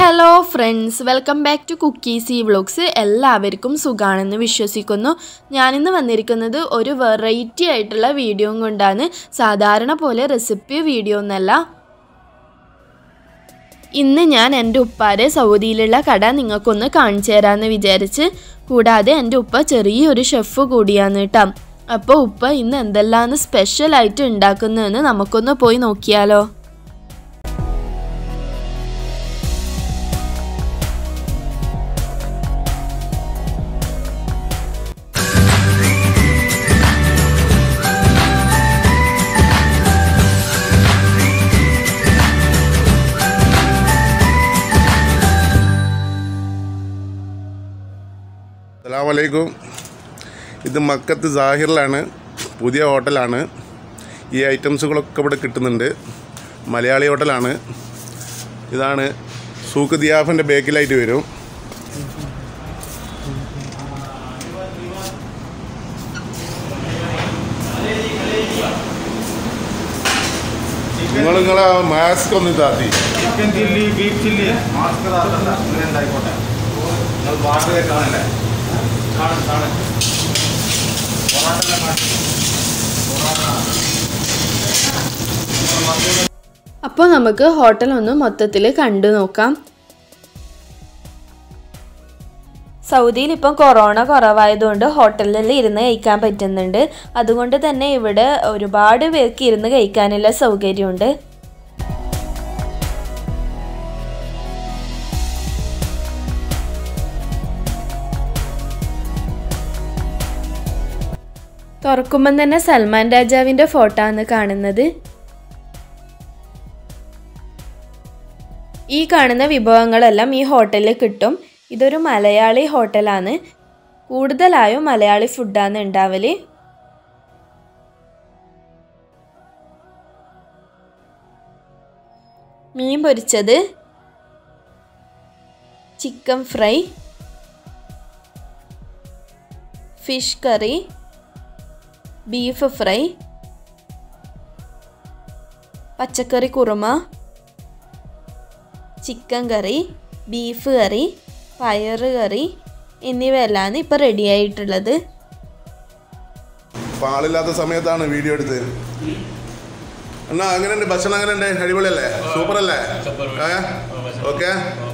hello friends welcome back to കുക്കീസി vlogs എല്ലാവർക്കും സുഖാണെന്ന് വിശ്വസിക്കുന്നു ഞാനിന്ന് വന്നിരിക്കുന്നത് ഒരു വെറൈറ്റി ആയിട്ടുള്ള വീഡിയോ കൊണ്ടാണ് സാധാരണ പോലെ റെസിപ്പി വീഡിയോ ഒന്നല്ല ഇന്ന് ഞാൻ എൻ്റെ ഉപ്പാരെ സൗദിയിലുള്ള കട നിങ്ങൾക്കൊന്ന് കാണിച്ചു തരാമെന്ന് വിചാരിച്ച് കൂടാതെ എൻ്റെ ഉപ്പ ചെറിയൊരു ഷെഫ് കൂടിയാണ് കേട്ടോ അപ്പോൾ ഉപ്പ ഇന്ന് എന്തെല്ലാമാണ് സ്പെഷ്യലായിട്ട് ഉണ്ടാക്കുന്നതെന്ന് നമുക്കൊന്ന് പോയി നോക്കിയാലോ അസ്സലാമലൈക്കും ഇത് മക്കത്ത് സാഹിറിലാണ് പുതിയ ഹോട്ടലാണ് ഈ ഐറ്റംസുകളൊക്കെ ഇവിടെ കിട്ടുന്നുണ്ട് മലയാളി ഹോട്ടലാണ് ഇതാണ് സൂക്ക് ദിയാഫിൻ്റെ ബേക്കിലായിട്ട് വരും നിങ്ങൾ നിങ്ങളെ മാസ്ക് ഒന്ന് താത്തി chicken chilli beef chilli mask താത്തണ്ട അങ്ങനെ ഉണ്ടായിക്കോട്ടെ നിങ്ങൾ വാർത്ത കാണല്ലേ കാണും കാണും പൊറാട്ട കാണും അപ്പോൾ നമുക്ക് ഹോട്ടൽ ഒന്ന് മൊത്തത്തിൽ കണ്ടു നോക്കാം സൗദിയിൽ ഇപ്പം കൊറോണ കുറവായതുകൊണ്ട് ഹോട്ടലിൽ ഇരുന്ന് കഴിക്കാൻ പറ്റുന്നുണ്ട് അതുകൊണ്ട് തന്നെ ഇവിടെ ഒരുപാട് പേർക്ക് ഇരുന്ന് കഴിക്കാനുള്ള സൗകര്യമുണ്ട് തുറക്കുമ്പം തന്നെ സൽമാൻ രാജാവിൻ്റെ ഫോട്ടോ ആണ് കാണുന്നത് ഈ കാണുന്ന വിഭവങ്ങളെല്ലാം ഈ ഹോട്ടലിൽ കിട്ടും ഇതൊരു മലയാളി ഹോട്ടലാണ് കൂടുതലായും മലയാളി ഫുഡാണ് ഉണ്ടാവല് മീൻ പൊരിച്ചത് chicken fry fish curry beef fry പച്ചക്കറി kurma chicken curry beef curry പയറ് കറി എന്നിവയെല്ലാം ഇപ്പോൾ റെഡി ആയിട്ടുള്ളത് അപ്പോൾ ആളില്ലാത്ത സമയത്താണ് വീഡിയോ എടുത്തത് എന്നാ അങ്ങനെയുണ്ട് ഭക്ഷണം അങ്ങനെയുണ്ട് അടിപൊളിയല്ലേ സൂപ്പർ അല്ലേ ഓക്കെ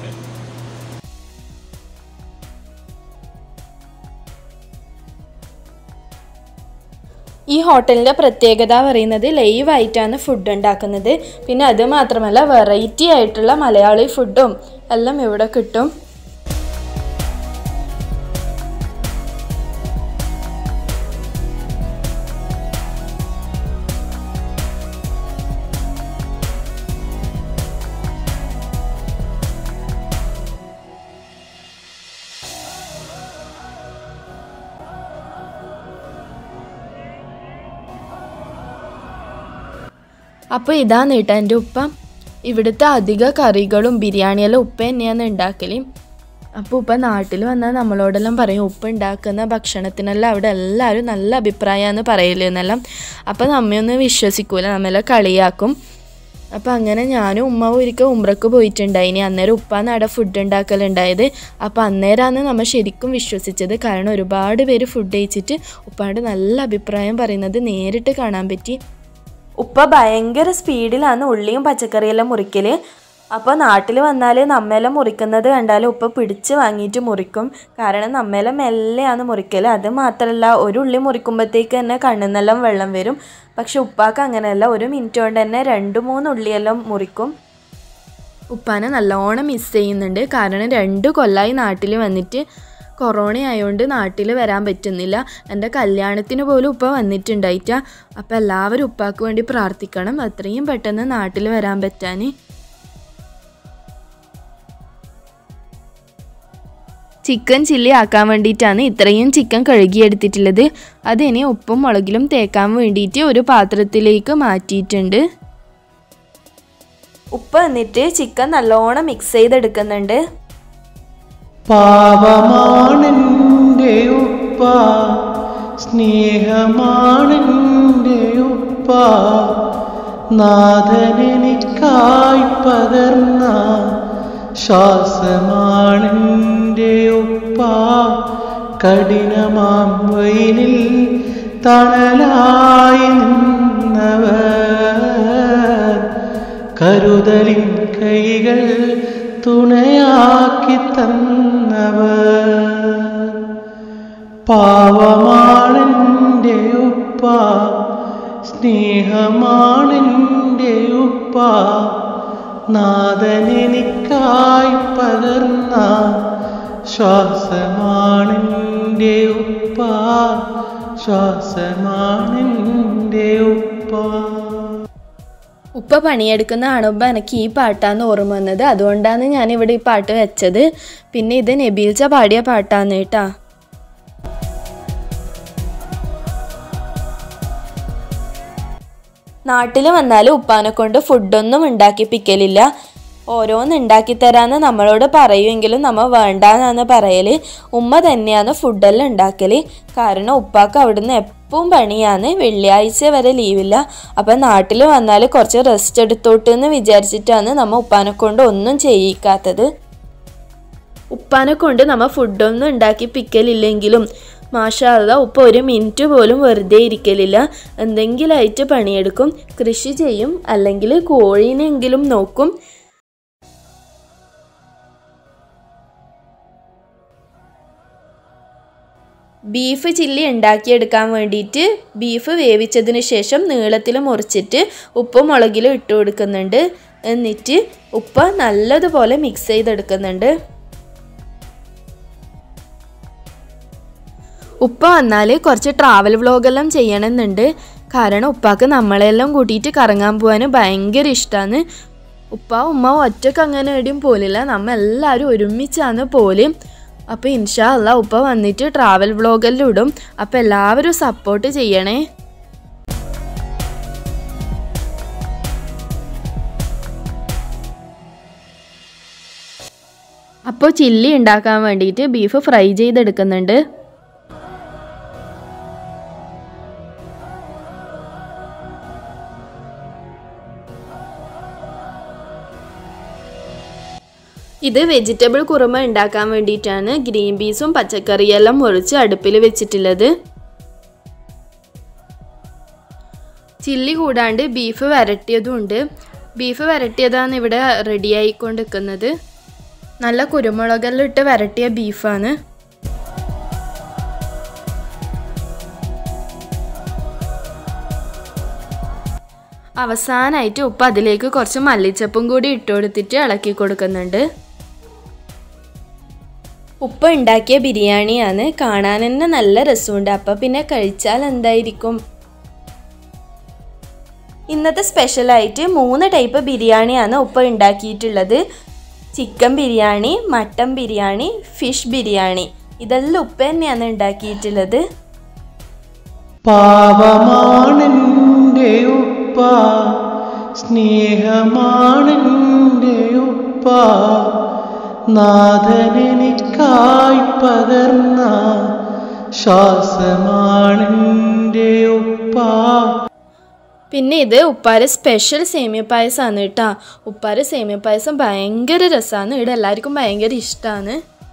ഈ ഹോട്ടലിൻ്റെ പ്രത്യേകത പറയുന്നത് ലൈവായിട്ടാണ് ഫുഡ് ഉണ്ടാക്കുന്നത് പിന്നെ അത് മാത്രമല്ല വെറൈറ്റി ആയിട്ടുള്ള മലയാളി ഫുഡും എല്ലാം ഇവിടെ കിട്ടും അപ്പോൾ ഇതാണ് കേട്ടോ എൻ്റെ ഉപ്പ ഇവിടുത്തെ അധിക കറികളും ബിരിയാണിയെല്ലാം ഉപ്പ തന്നെയാണ് ഉണ്ടാക്കൽ അപ്പോൾ ഉപ്പ നാട്ടിൽ വന്നാൽ നമ്മളോടെല്ലാം പറയും ഉപ്പ ഉണ്ടാക്കുന്ന ഭക്ഷണത്തിനെല്ലാം അവിടെ എല്ലാവരും നല്ല അഭിപ്രായമാണ് പറയല് എന്നെല്ലാം അപ്പോൾ നമ്മയൊന്നും വിശ്വസിക്കൂല നമ്മളെ കളിയാക്കും അപ്പോൾ അങ്ങനെ ഞാനും ഉമ്മ ഒരിക്കൽ ഉമ്രക്ക് പോയിട്ടുണ്ടായിനി അന്നേരം ഉപ്പാന്ന് അവിടെ ഫുഡ് ഉണ്ടാക്കലുണ്ടായത് അപ്പോൾ അന്നേരമാണ് നമ്മൾ ശരിക്കും വിശ്വസിച്ചത് കാരണം ഒരുപാട് പേര് ഫുഡ് കഴിച്ചിട്ട് ഉപ്പാണ്ട് നല്ല അഭിപ്രായം പറയുന്നത് നേരിട്ട് കാണാൻ പറ്റി ഉപ്പ ഭയങ്കര സ്പീഡിലാണ് ഉള്ളിയും പച്ചക്കറിയെല്ലാം മുറിക്കൽ അപ്പോൾ നാട്ടിൽ വന്നാൽ നമ്മെല്ലാം മുറിക്കുന്നത് കണ്ടാൽ ഉപ്പ പിടിച്ച് വാങ്ങിയിട്ട് മുറിക്കും കാരണം നമ്മെല്ലാം മെല്ലെയാണ് മുറിക്കൽ അത് മാത്രമല്ല ഒരു ഉള്ളി മുറിക്കുമ്പോഴത്തേക്ക് തന്നെ കണ്ണിന്നെല്ലാം വെള്ളം വരും പക്ഷെ ഉപ്പാക്ക് അങ്ങനെയല്ല ഒരു മിനിറ്റ് കൊണ്ട് തന്നെ രണ്ട് മൂന്ന് ഉള്ളിയെല്ലാം മുറിക്കും ഉപ്പാനെ നല്ലോണം മിസ് ചെയ്യുന്നുണ്ട് കാരണം രണ്ട് കൊല്ലമായി നാട്ടിൽ വന്നിട്ട് കൊറോണ ആയതുകൊണ്ട് നാട്ടിൽ വരാൻ പറ്റുന്നില്ല എൻ്റെ കല്യാണത്തിന് പോലും ഉപ്പ വന്നിട്ടുണ്ടായിട്ട അപ്പോൾ എല്ലാവരും ഉപ്പാക്ക് വേണ്ടി പ്രാർത്ഥിക്കണം അത്രയും പെട്ടെന്ന് നാട്ടിൽ വരാൻ പറ്റാൻ ചിക്കൻ ചില്ലി ആക്കാൻ വേണ്ടിയിട്ടാണ് ഇത്രയും ചിക്കൻ കഴുകിയെടുത്തിട്ടുള്ളത് അതിനി ഉപ്പും മുളകിലും തേക്കാൻ വേണ്ടിയിട്ട് ഒരു പാത്രത്തിലേക്ക് മാറ്റിയിട്ടുണ്ട് ഉപ്പ് എന്നിട്ട് ചിക്കൻ നല്ലോണം മിക്സ് ചെയ്തെടുക്കുന്നുണ്ട് പാപമാണെൻ്റെ ഉപ്പ സ്നേഹമാണെൻ്റെ ഉപ്പ നാഥനെനിക്കായി പകർന്ന ശ്വാസമാണെൻ്റെ ഉപ്പ കഠിനമാം വയിലിൽ തണലായി നിന്നവർ കരുതലിൻ കൈകൾ തുണയാക്കി തന്നവർ പാവമാണെൻ്റെ ഉപ്പ സ്നേഹമാണെൻ്റെ ഉപ്പ നാഥനെനിക്കായി പകർന്ന ശ്വാസമാണെൻ്റെ ഉപ്പ ശ്വാസമാണെൻ്റെ ഉപ്പ ഉപ്പ പണിയെടുക്കുന്ന കാണുമ്പോൾ എനിക്ക് ഈ പാട്ടാന്ന് ഓർമ്മ വന്നത് അതുകൊണ്ടാണ് ഞാൻ ഇവിടെ ഈ പാട്ട് വെച്ചത് പിന്നെ ഇത് നബീൽച്ച പാടിയ പാട്ടാന്ന് കേട്ടാ നാട്ടിൽ വന്നാൽ ഉപ്പാനെ കൊണ്ട് ഫുഡൊന്നും ഉണ്ടാക്കിപ്പിക്കലില്ല ഓരോന്ന് ഉണ്ടാക്കി തരാന്ന് നമ്മളോട് പറയുമെങ്കിലും നമ്മ വേണ്ടാന്നാണ് പറയല് ഉമ്മ തന്നെയാണ് ഫുഡെല്ലാം ഉണ്ടാക്കല് കാരണം ഉപ്പാക്ക് അവിടുന്ന് എപ്പോഴും പണിയാണ് വെള്ളിയാഴ്ച വരെ ലീവില്ല അപ്പം നാട്ടിൽ വന്നാൽ കുറച്ച് റെസ്റ്റ് എടുത്തോട്ട് എന്ന് വിചാരിച്ചിട്ടാണ് നമ്മ ഉപ്പാനെ കൊണ്ട് ഒന്നും ചെയ്യിക്കാത്തത് ഉപ്പാനെ കൊണ്ട് നമ്മ ഫുഡൊന്നും ഉണ്ടാക്കി പിക്കലില്ലെങ്കിലും മാഷാല്ല ഉപ്പ ഒരു മിനിറ്റ് പോലും വെറുതെ ഇരിക്കലില്ല എന്തെങ്കിലുമായിട്ട് പണിയെടുക്കും കൃഷി ചെയ്യും അല്ലെങ്കിൽ കോഴീനെങ്കിലും നോക്കും ബീഫ് ചില്ലി ഉണ്ടാക്കിയെടുക്കാൻ വേണ്ടിയിട്ട് ബീഫ് വേവിച്ചതിന് ശേഷം നീളത്തിൽ മുറിച്ചിട്ട് ഉപ്പും മുളകിലും ഇട്ട് കൊടുക്കുന്നുണ്ട് എന്നിട്ട് ഉപ്പ് നല്ലതുപോലെ മിക്സ് ചെയ്തെടുക്കുന്നുണ്ട് ഉപ്പ വന്നാൽ കുറച്ച് ട്രാവൽ വ്ളോഗെല്ലാം ചെയ്യണമെന്നുണ്ട് കാരണം ഉപ്പാക്ക് നമ്മളെല്ലാം കൂട്ടിയിട്ട് കറങ്ങാൻ പോകാൻ ഭയങ്കര ഇഷ്ടമാണ് ഉപ്പ ഉമ്മ ഒറ്റക്ക് അങ്ങനെ എവിടെയും പോലില്ല നമ്മ എല്ലാവരും ഒരുമിച്ചാണ് പോലും അപ്പോൾ ഇൻഷാ അല്ല ഉപ്പ വന്നിട്ട് ട്രാവൽ വ്ളോഗെല്ലാം ഇടും അപ്പോൾ എല്ലാവരും സപ്പോർട്ട് ചെയ്യണേ അപ്പോൾ ചില്ലി ഉണ്ടാക്കാൻ വേണ്ടിയിട്ട് ബീഫ് ഫ്രൈ ചെയ്തെടുക്കുന്നുണ്ട് ഇത് വെജിറ്റബിൾ കുറുമ ഉണ്ടാക്കാൻ വേണ്ടിയിട്ടാണ് ഗ്രീൻ പീസും പച്ചക്കറിയെല്ലാം മുറിച്ച് അടുപ്പിൽ വെച്ചിട്ടുള്ളത് ചില്ലി കൂടാണ്ട് ബീഫ് വരട്ടിയതും ഉണ്ട് ബീഫ് വരട്ടിയതാണ് ഇവിടെ റെഡി ആയിക്കൊണ്ട് നിൽക്കുന്നത് നല്ല കുരുമുളകെല്ലാം ഇട്ട് വരട്ടിയ ബീഫാണ് അവസാനമായിട്ട് ഉപ്പ് അതിലേക്ക് കുറച്ച് മല്ലിച്ചപ്പും കൂടി ഇട്ട് കൊടുത്തിട്ട് ഇളക്കി കൊടുക്കുന്നുണ്ട് ഉപ്പ് ഉണ്ടാക്കിയ ബിരിയാണിയാണ് കാണാൻ തന്നെ നല്ല രസമുണ്ട് അപ്പം പിന്നെ കഴിച്ചാൽ എന്തായിരിക്കും ഇന്നത്തെ സ്പെഷ്യലായിട്ട് മൂന്ന് ടൈപ്പ് ബിരിയാണിയാണ് ഉപ്പ ഉണ്ടാക്കിയിട്ടുള്ളത് chicken biryani mutton biryani fish biryani ഇതെല്ലാം ഉപ്പ തന്നെയാണ് ഉണ്ടാക്കിയിട്ടുള്ളത് പാവമാണെൻ്റെ ഉപ്പ സ്നേഹമാണെൻ്റെ ഉപ്പ നാഥനെനിക്കായി പകർന്ന ശ്വാസമാണെൻ്റെ ഉപ്പ പിന്നെ ഇത് ഉപ്പാര സ്പെഷ്യൽ സേമിയ പായസമാണ് കേട്ടോ ഉപ്പാര സേമിയ പായസം ഭയങ്കര രസമാണ് ഇവിടെ എല്ലാവർക്കും ഭയങ്കര ഇഷ്ടമാണ്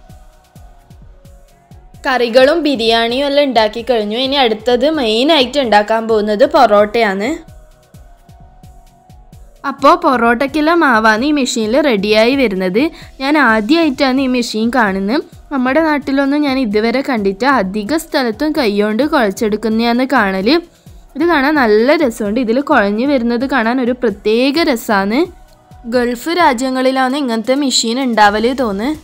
കറികളും ബിരിയാണിയും എല്ലാം ഉണ്ടാക്കി കഴിഞ്ഞു ഇനി അടുത്തത് മെയിനായിട്ട് ഉണ്ടാക്കാൻ പോകുന്നത് പൊറോട്ടയാണ് അപ്പോൾ പൊറോട്ടയ്ക്കുള്ള മാവാണ് ഈ മെഷീനിൽ റെഡിയായി വരുന്നത് ഞാൻ ആദ്യമായിട്ടാണ് ഈ മെഷീൻ കാണുന്നത് നമ്മുടെ നാട്ടിലൊന്നും ഞാൻ ഇതുവരെ കണ്ടിട്ട് അധിക സ്ഥലത്തും കൈകൊണ്ട് കുഴച്ചെടുക്കുന്നതാണ് കാണൽ ഇത് കാണാൻ നല്ല രസമുണ്ട് ഇതിൽ കുഴഞ്ഞു വരുന്നത് കാണാൻ ഒരു പ്രത്യേക രസമാണ് ഗൾഫ് രാജ്യങ്ങളിലാണ് ഇങ്ങനത്തെ മെഷീൻ ഉണ്ടാവല് തോന്നുന്നത്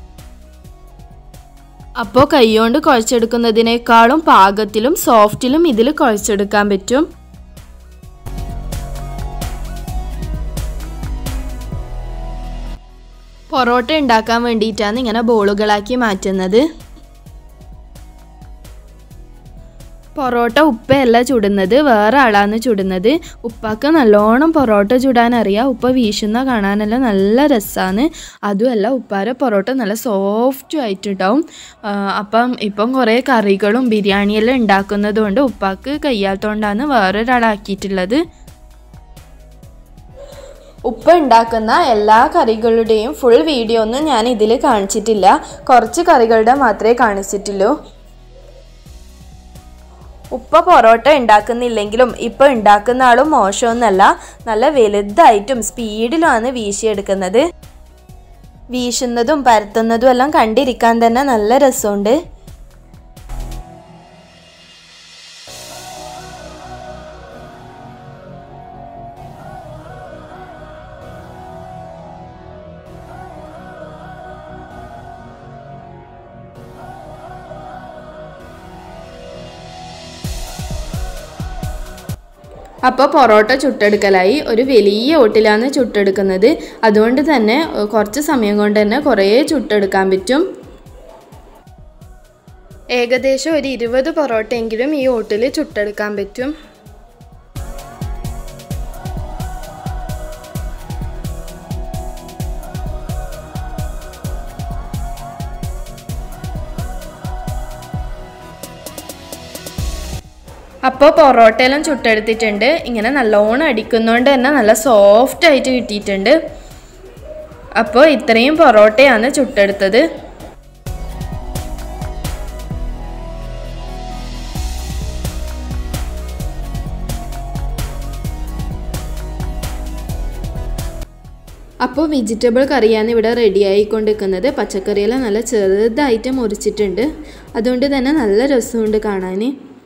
അപ്പോൾ കൈകൊണ്ട് കുഴച്ചെടുക്കുന്നതിനേക്കാളും പാകത്തിലും സോഫ്റ്റിലും ഇതിൽ കുഴച്ചെടുക്കാൻ പറ്റും പൊറോട്ട ഉണ്ടാക്കാൻ വേണ്ടിയിട്ടാണ് ഇങ്ങനെ ബോളുകളാക്കി മാറ്റുന്നത് പൊറോട്ട ഉപ്പയല്ല ചുടുന്നത് വേറെ ആളാണ് ചുടുന്നത് ഉപ്പാക്ക് നല്ലോണം പൊറോട്ട ചുടാൻ അറിയാം ഉപ്പ വീശുന്ന കാണാനെല്ലാം നല്ല രസമാണ് അതുമല്ല ഉപ്പാരെ പൊറോട്ട നല്ല സോഫ്റ്റും ആയിട്ടുണ്ടാവും ആ, അപ്പം ഇപ്പം കുറേ കറികളും ബിരിയാണിയെല്ലാം ഉണ്ടാക്കുന്നത് കൊണ്ട് ഉപ്പാക്ക് കഴിയാത്തതുകൊണ്ടാണ് വേറൊരാളാക്കിയിട്ടുള്ളത് ഉപ്പ ഉണ്ടാക്കുന്ന എല്ലാ കറികളുടെയും ഫുൾ വീഡിയോ ഒന്നും ഞാൻ ഇതിൽ കാണിച്ചിട്ടില്ല കുറച്ച് കറികളുടെ മാത്രമേ കാണിച്ചിട്ടുള്ളൂ ഉപ്പ പൊറോട്ട ഉണ്ടാക്കുന്നില്ലെങ്കിലും ഇപ്പം ഉണ്ടാക്കുന്ന ആളും മോശമൊന്നല്ല നല്ല വലുതായിട്ടും സ്പീഡിലുമാണ് വീശിയെടുക്കുന്നത് വീശുന്നതും പരത്തുന്നതും എല്ലാം കണ്ടിരിക്കാൻ തന്നെ നല്ല രസമുണ്ട് അപ്പോൾ പൊറോട്ട ചുട്ടെടുക്കലായി ഒരു വലിയ ഓട്ടിലാണ് ചുട്ടെടുക്കുന്നത് അതുകൊണ്ട് തന്നെ ഏഹ്, കുറച്ച് സമയം കൊണ്ട് തന്നെ കുറേ ചുട്ടെടുക്കാൻ പറ്റും ഏകദേശം ഒരു ഇരുപത് പൊറോട്ടയെങ്കിലും ഈ ഓട്ടിൽ ചുട്ടെടുക്കാൻ പറ്റും അപ്പോൾ പൊറോട്ടയെല്ലാം ചുട്ടെടുത്തിട്ടുണ്ട് ഇങ്ങനെ നല്ലോണം അടിക്കുന്നതുകൊണ്ട് തന്നെ നല്ല സോഫ്റ്റ് ആയിട്ട് കിട്ടിയിട്ടുണ്ട് അപ്പോൾ ഇത്രയും പൊറോട്ടയാണ് ചുട്ടെടുത്തത് അപ്പോൾ വെജിറ്റബിൾ കറിയാണ് ഇവിടെ റെഡി ആയിക്കൊണ്ടിരിക്കുന്നത് പച്ചക്കറിയെല്ലാം നല്ല ചെറുതായിട്ട് മുറിച്ചിട്ടുണ്ട് അതുകൊണ്ട് തന്നെ നല്ല രസമുണ്ട് കാണാൻ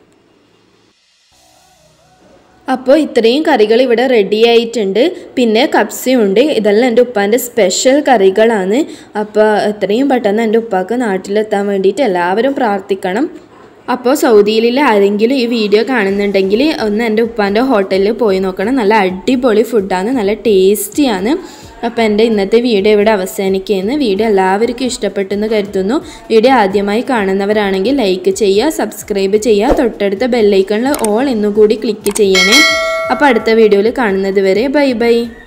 അപ്പോൾ ഇത്രയും കറികൾ ഇവിടെ റെഡി ആയിട്ടുണ്ട് പിന്നെ കപ്സയും ഉണ്ട് ഇതെല്ലാം എൻ്റെ ഉപ്പാൻ്റെ സ്പെഷ്യൽ കറികളാണ് അപ്പോൾ എത്രയും പെട്ടെന്ന് എൻ്റെ ഉപ്പാക്ക് നാട്ടിലെത്താൻ വേണ്ടിയിട്ട് എല്ലാവരും പ്രാർത്ഥിക്കണം അപ്പോൾ സൗദിയിലുള്ള ആരെങ്കിലും ഈ വീഡിയോ കാണുന്നുണ്ടെങ്കിൽ ഒന്ന് എൻ്റെ ഉപ്പാൻ്റെ ഹോട്ടലിൽ പോയി നോക്കണം നല്ല അടിപൊളി ഫുഡാണ് നല്ല ടേസ്റ്റിയാണ് അപ്പോൾ എൻ്റെ ഇന്നത്തെ വീഡിയോ ഇവിടെ അവസാനിക്കുകയെന്ന് വീഡിയോ എല്ലാവർക്കും ഇഷ്ടപ്പെട്ടെന്ന് കരുതുന്നു വീഡിയോ ആദ്യമായി കാണുന്നവരാണെങ്കിൽ ലൈക്ക് ചെയ്യുക സബ്സ്ക്രൈബ് ചെയ്യുക തൊട്ടടുത്ത ബെല്ലൈക്കണിൽ ഓൾ എന്നുകൂടി ക്ലിക്ക് ചെയ്യണേ അപ്പോൾ അടുത്ത വീഡിയോയിൽ കാണുന്നത് വരെ ബൈ ബൈ